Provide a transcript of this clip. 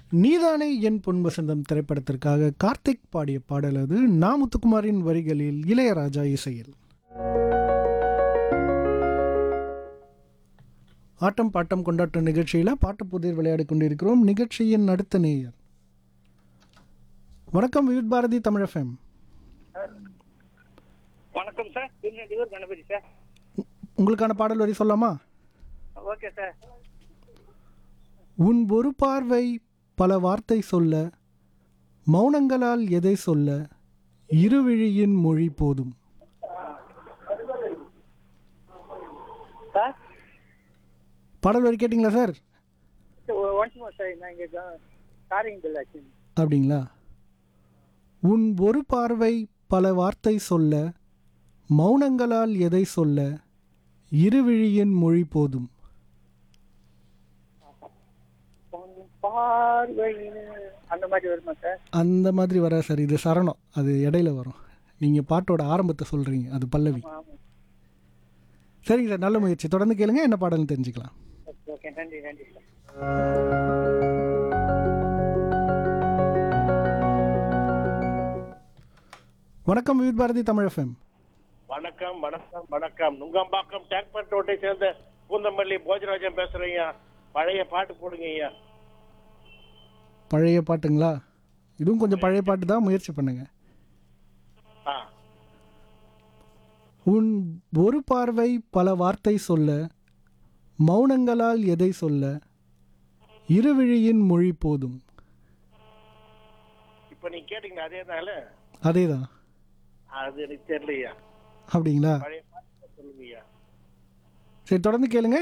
நீதானே என் பொன் வசந்தம் திரைப்படத்திற்காக கார்த்திக் பாடிய பாடல் அது நா முத்துக்குமாரின் வரிகளில் இளையராஜா இசையில் ஆட்டம் பாட்டம் கொண்டாட்டம் நிகழ்ச்சியில் பாட்டு புதிர் விளையாடி கொண்டிருக்கிறோம் நிகழ்ச்சியின் அடுத்த நேயர் வணக்கம் விவித் பாரதி தமிழ் எஃப்எம் வணக்கம் சார் திருநெல்வேலூர் கணபதி சார் உங்களுக்கான பாடல் வரி சொல்லாமா ஓகே சார் உன் ஒரு பார்வை பல வார்த்தை சொல்ல மௌனங்களால் எதை சொல்ல இருவிழியின் மொழி போதும் சார் பாடல் வரி கேட்டிங்களா சார் ஒன்ஸ் மோர் சார் நான் இங்கே காரிங் பில் ஆச்சு அப்படிங்களா உன் ஒரு பார்வை பல வார்த்தை சொல்ல மௌனங்களால் எதை சொல்ல இருவிழியின் மொழி போதும் பார்வைன்னு அந்த மாதிரி வருமா சார் அந்த மாதிரி வரா சார் இது சரணம் அது இடையில வரும் நீங்கள் பாட்டோட ஆரம்பத்தை சொல்கிறீங்க அது பல்லவி ஆமாம் சரிங்க சார் நல்ல முயற்சி தொடர்ந்து கேளுங்க என்ன பாடல்னு தெரிஞ்சுக்கலாம் ஓகே ஓகே நன்றி நன்றி சார் வணக்கம் விவித் பாரதி தமிழ் எஃப்எம் வணக்கம் வணக்கம் வணக்கம் நுங்கம்பாக்கம் டேங்க்பட் ரோட்டை சேர்ந்த பூந்தமல்லி போஜராஜன் பேசுறேங்க பழைய பாட்டு போடுங்க ஐயா பழைய பாட்டுங்களா இதுவும் கொஞ்சம் பழைய பாட்டு தான் முயற்சி பண்ணுங்க ஆ உன் ஒரு பார்வை பல வார்த்தை சொல்ல மௌனங்களால் எதை சொல்ல இருவிழியின் மொழி போதும் இப்ப நீங்க கேட்டீங்களா அதேனால அதே தான் அது எனக்கு தெரியலையா அப்படிங்களா பழைய பாட்டு சொல்லுங்க ஐயா சரி தொடர்ந்து கேளுங்க